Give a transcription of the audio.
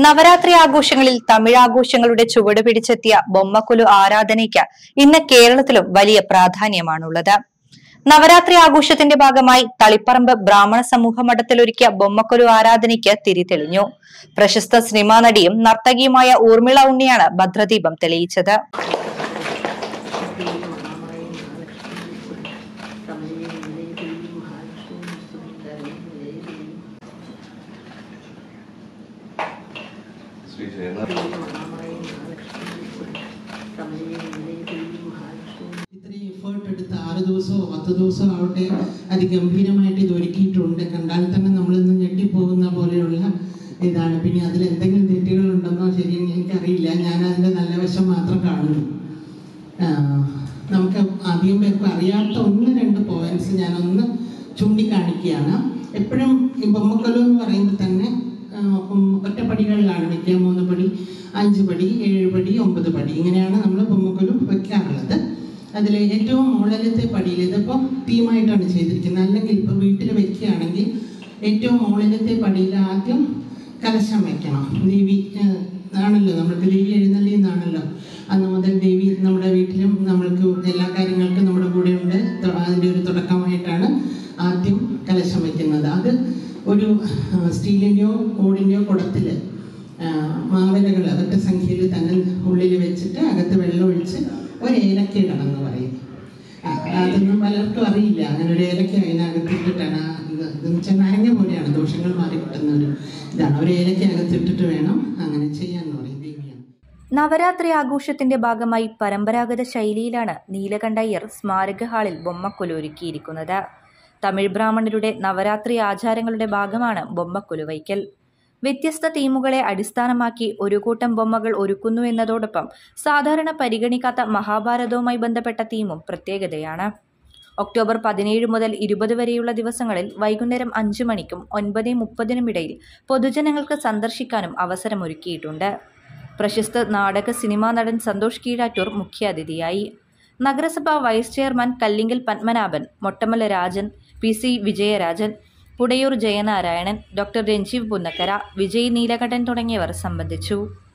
നവരാത്രി ആഘോഷങ്ങളിൽ തമിഴ് ആഘോഷങ്ങളുടെ ചുവട് പിടിച്ചെത്തിയ ബൊമ്മക്കുലു ആരാധനയ്ക്ക് ഇന്ന് കേരളത്തിലും വലിയ പ്രാധാന്യമാണുള്ളത് നവരാത്രി ആഘോഷത്തിന്റെ ഭാഗമായി തളിപ്പറമ്പ് ബ്രാഹ്മണ സമൂഹ മഠത്തിൽ ഒരുക്കിയ ബൊമ്മക്കുലു ആരാധനയ്ക്ക് തിരിതെളിഞ്ഞു പ്രശസ്ത സിനിമാ നടിയും നർത്തകിയുമായ ഊർമിള ഉണ്ണിയാണ് ഭദ്രദീപം തെളിയിച്ചത് ശ്രീ ശേഖർ ഇത്രയും എഫേർട്ട് എടുത്ത് ആറ് ദിവസമോ പത്ത് ദിവസമോ ആവട്ടെ അതിഗംഭീരമായിട്ട് ഇത് ഒരുക്കിയിട്ടുണ്ട് കണ്ടാൽ തന്നെ നമ്മളിന്ന് ഞെട്ടിപ്പോകുന്ന പോലെയുള്ള ഇതാണ് പിന്നെ അതിൽ എന്തെങ്കിലും തെറ്റുകളുണ്ടെന്നോ ശരിയെന്ന് എനിക്കറിയില്ല ഞാൻ അതിൻ്റെ നല്ല വശം മാത്രം കാണുന്നു ആ, നമുക്ക് അധികം പേർക്ക് അറിയാത്ത ഒന്ന് രണ്ട് പോയിന്റ്സ് ഞാനൊന്ന് ചൂണ്ടിക്കാണിക്കുകയാണ് എപ്പോഴും ഈ ബൊമ്മക്കലു എന്ന് പറയുമ്പോൾ തന്നെ ആ, ഉം, ഒറ്റപ്പടികളിലാണ് വയ്ക്കുക മൂന്ന് പടി അഞ്ച് പടി ഏഴ് പടി ഒമ്പത് പടി ഇങ്ങനെയാണ് നമ്മൾ ബൊമ്മക്കലു വയ്ക്കാറുള്ളത് അതിൽ ഏറ്റവും മുകളിലത്തെ പടിയിൽ ഇതിപ്പോൾ തീമായിട്ടാണ് ചെയ്തിരിക്കുന്നത് അല്ലെങ്കിൽ ഇപ്പോൾ വീട്ടിൽ വെക്കുകയാണെങ്കിൽ ഏറ്റവും മുകളിലത്തെ പടിയിൽ ആദ്യം കലശം വെക്കണം ദേവി ആ, ആണല്ലോ നമ്മൾക്ക് ദേവി എഴുന്നള്ളി എന്നാണല്ലോ അന്ന് മുതൽ ദേവി നമ്മുടെ വീട്ടിലും നമ്മൾക്ക് എല്ലാ കാര്യങ്ങൾക്കും നമ്മുടെ കൂടെയുണ്ട് ത- അതിൻ്റെ ഒരു തുടക്കമായിട്ടാണ് ആദ്യം കലശം വയ്ക്കുന്നത് അത് ഒരു ആ, സ്റ്റീലിൻ്റെയോ ഓടിൻ്റെയോ കുടത്തിൽ മാവിലകൾ ഒറ്റ സംഖ്യയിൽ തന്നെ ഉള്ളിൽ വെച്ചിട്ട് അകത്ത് വെള്ളം ഒഴിച്ച് ഒരു ഏലക്ക ഇടണം എന്ന് പറയും ആ, അതൊന്നും പലർക്കും അറിയില്ല അങ്ങനെ ഒരു ഏലക്ക അതിനകത്ത് ഇട്ടിട്ടാണ് ആ ഇത് ഇതെന്ന് വെച്ചാൽ നാരങ്ങ പോലെയാണ് ദോഷങ്ങൾ മാറി കിട്ടുന്ന ഒരു ഇതാണ് ഒരു ഏലക്ക അകത്ത് ഇട്ടിട്ട് വേണം അങ്ങനെ ചെയ്യാന്ന് പറയും ദേവിയാണ് നവരാത്രി ആഘോഷത്തിന്റെ ഭാഗമായി പരമ്പരാഗത ശൈലിയിലാണ് നീലകണ്ഠയ്യർ സ്മാരക ഹാളിൽ ബൊമ്മക്കുലു ഒരുക്കിയിരിക്കുന്നത് തമിഴ് ബ്രാഹ്മണരുടെ നവരാത്രി ആചാരങ്ങളുടെ ഭാഗമാണ് ബൊമ്മക്കുലു വയ്ക്കൽ വ്യത്യസ്ത തീമുകളെ അടിസ്ഥാനമാക്കി ഒരു കൂട്ടം ബൊമ്മകൾ ഒരുക്കുന്നു എന്നതോടൊപ്പം സാധാരണ പരിഗണിക്കാത്ത മഹാഭാരതവുമായി ബന്ധപ്പെട്ട തീമും പ്രത്യേകതയാണ് ഒക്ടോബർ പതിനേഴ് മുതൽ ഇരുപത് വരെയുള്ള ദിവസങ്ങളിൽ വൈകുന്നേരം അഞ്ച് മണിക്കും ഒൻപത് മുപ്പതിനും ഇടയിൽ പൊതുജനങ്ങൾക്ക് സന്ദർശിക്കാനും അവസരമൊരുക്കിയിട്ടുണ്ട് പ്രശസ്ത നാടക സിനിമാ നടൻ സന്തോഷ് കീഴാറ്റൂർ മുഖ്യാതിഥിയായി നഗരസഭ vice chairman Kallinkal Padmanabhan Mottamala Rajan P C Vijayarajan Pudayoor Jayanarayanan doctor Ranjeev Punnakkara Vijay Neelakandan തുടങ്ങിയവർ സംബന്ധിച്ചു